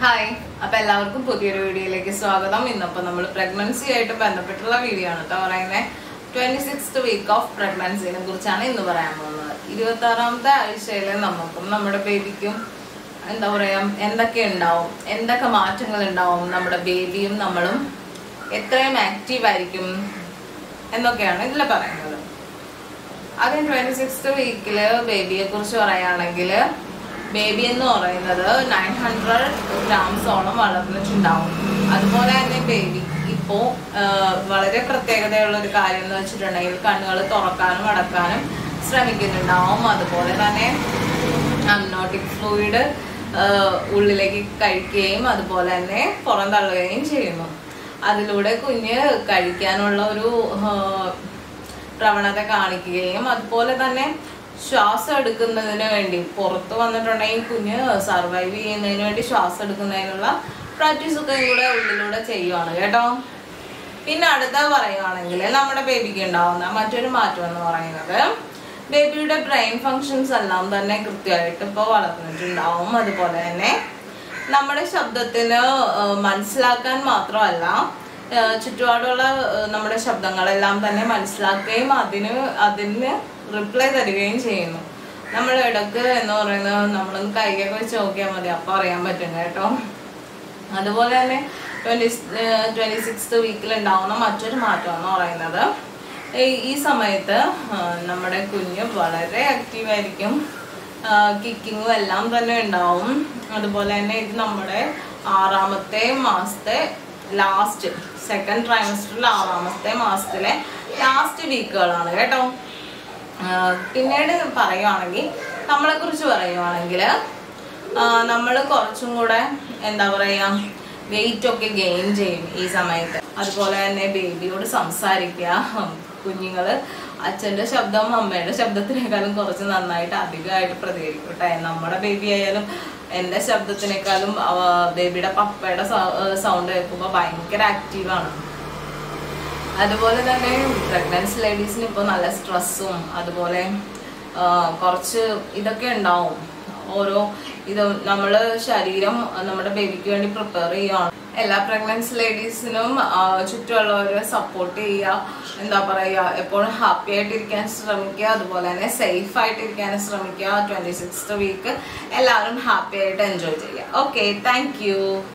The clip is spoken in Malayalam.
ഹായ് അപ്പൊ എല്ലാവർക്കും പുതിയൊരു വീഡിയോയിലേക്ക് സ്വാഗതം ഇന്നപ്പോ നമ്മൾ പ്രഗ്നൻസി ആയിട്ട് ബന്ധപ്പെട്ടുള്ള വീഡിയോ ആണ് കേട്ടോ പറയുന്നത് ട്വന്റി സിക്സ് വീക്ക് ഓഫ് പ്രഗ്നൻസിനെ കുറിച്ചാണ് ഇന്ന് പറയാൻ പോകുന്നത് ഇരുപത്തി ആറാമത്തെ ആഴ്ചയിൽ നമുക്കും നമ്മുടെ ബേബിക്കും എന്താ പറയാ എന്തൊക്കെ ഉണ്ടാവും എന്തൊക്കെ മാറ്റങ്ങൾ ഉണ്ടാവും നമ്മുടെ ബേബിയും നമ്മളും എത്രയും ആക്റ്റീവ് ആയിരിക്കും എന്നൊക്കെയാണ് ഇതിൽ പറയുന്നത് ആദ്യം ട്വന്റി സിക്സ് വീക്കില് ബേബിയെ കുറിച്ച് പറയുകയാണെങ്കിൽ ബേബി എന്ന് പറയുന്നത് നയൻ ഹൺഡ്രഡ് ഗ്രാംസോളം വളർന്നിട്ടുണ്ടാവും അതുപോലെ തന്നെ ബേബി ഇപ്പോ വളരെ പ്രത്യേകതയുള്ള ഒരു കാര്യം എന്ന് വെച്ചിട്ടുണ്ടെങ്കിൽ കണ്ണുകൾ തുറക്കാനും അടക്കാനും ശ്രമിക്കുന്നുണ്ടാവും അതുപോലെ തന്നെ അമ്നോട്ടിക് ഫ്ലൂയിഡ് ഉള്ളിലേക്ക് കഴിക്കുകയും അതുപോലെ തന്നെ പുറന്തള്ളുകയും ചെയ്യുന്നു അതിലൂടെ കുഞ്ഞ് കഴിക്കാനുള്ള ഒരു ആ, പ്രവണത കാണിക്കുകയും അതുപോലെ തന്നെ ശ്വാസം എടുക്കുന്നതിന് വേണ്ടി പുറത്ത് വന്നിട്ടുണ്ടെങ്കിൽ കുഞ്ഞ് സർവൈവ് ചെയ്യുന്നതിന് വേണ്ടി ശ്വാസം എടുക്കുന്നതിനുള്ള പ്രാക്ടീസ് ഒക്കെ കൂടെ ഉള്ളിലൂടെ ചെയ്യുവാണ് കേട്ടോ പിന്നെ അടുത്ത പറയുകയാണെങ്കിൽ നമ്മുടെ ബേബിക്ക് ഉണ്ടാവുന്ന മറ്റൊരു മാറ്റം എന്ന് പറയുന്നത് ബേബിയുടെ ബ്രെയിൻ ഫങ്ഷൻസ് എല്ലാം തന്നെ കൃത്യമായിട്ട് ഇപ്പോൾ വളർന്നിട്ടുണ്ടാവും അതുപോലെ തന്നെ നമ്മുടെ ശബ്ദത്തിന് ആ, മനസ്സിലാക്കാൻ മാത്രമല്ല ആ, ചുറ്റുപാടുള്ള ആ, നമ്മുടെ ശബ്ദങ്ങളെല്ലാം തന്നെ മനസ്സിലാക്കുകയും അതിന് അതിന് റിപ്ലൈ തരികയും ചെയ്യുന്നു നമ്മൾ ഇടക്ക് എന്ന് പറയുന്നത് നമ്മളൊന്ന് കൈകൊക്കെ വെച്ച് നോക്കിയാൽ മതി അപ്പോൾ അറിയാൻ പറ്റും കേട്ടോ അതുപോലെ തന്നെ ട്വൻറ്റി ട്വൻറ്റി സിക്സ് വീക്കിൽ ഉണ്ടാവുന്ന മറ്റൊരു മാറ്റം എന്ന് പറയുന്നത് ഈ- ഈ സമയത്ത് ആ, നമ്മുടെ കുഞ്ഞ് വളരെ ആക്റ്റീവായിരിക്കും കിക്കിങ്ങും എല്ലാം തന്നെ ഉണ്ടാവും അതുപോലെ തന്നെ ഇത് നമ്മുടെ ആറാമത്തെ മാസത്തെ ലാസ്റ്റ് സെക്കൻഡ് ട്രൈമസ്റ്ററിൽ ആറാമത്തെ മാസത്തിലെ ലാസ്റ്റ് വീക്കുകളാണ് കേട്ടോ ആ, പിന്നീട് പറയുവാണെങ്കിൽ നമ്മളെ കുറിച്ച് പറയുവാണെങ്കിൽ നമ്മൾ കുറച്ചും കൂടെ എന്താ പറയാ വെയിറ്റ് ഒക്കെ ഗെയിൻ ചെയ്യും ഈ സമയത്ത് അതുപോലെ തന്നെ ബേബിയോട് സംസാരിക്കുക കുഞ്ഞുങ്ങള് അച്ഛന്റെ ശബ്ദം അമ്മയുടെ ശബ്ദത്തിനേക്കാളും കുറച്ച് നന്നായിട്ട് അധികമായിട്ട് പ്രതികരിക്കും കേട്ടോ നമ്മുടെ ബേബി ആയാലും എൻ്റെ ശബ്ദത്തിനേക്കാളും ബേബിയുടെ പപ്പയുടെ സൗണ്ട് കേൾക്കുമ്പോൾ ഭയങ്കര ആക്റ്റീവാണ് അതുപോലെ തന്നെ പ്രഗ്നൻസി ലേഡീസിന് ഇപ്പോൾ നല്ല സ്ട്രെസ്സും അതുപോലെ ആ, കുറച്ച് ഇതൊക്കെ ഉണ്ടാവും ഓരോ ഇത് നമ്മൾ ശരീരം നമ്മുടെ ബേബിക്ക് വേണ്ടി പ്രിപ്പയർ ചെയ്യുകയാണ് എല്ലാ പ്രഗ്നൻസി ലേഡീസിനും ചുറ്റുമുള്ളവരെ സപ്പോർട്ട് ചെയ്യുക എന്താ പറയുക എപ്പോഴും ഹാപ്പി ആയിട്ടിരിക്കാൻ ശ്രമിക്കുക അതുപോലെ തന്നെ സേഫ് ആയിട്ടിരിക്കാൻ ശ്രമിക്കുക ട്വൻറ്റി സിക്സ് വീക്ക് എല്ലാവരും ഹാപ്പി ആയിട്ട് എൻജോയ് ചെയ്യുക ഓക്കെ താങ്ക് യു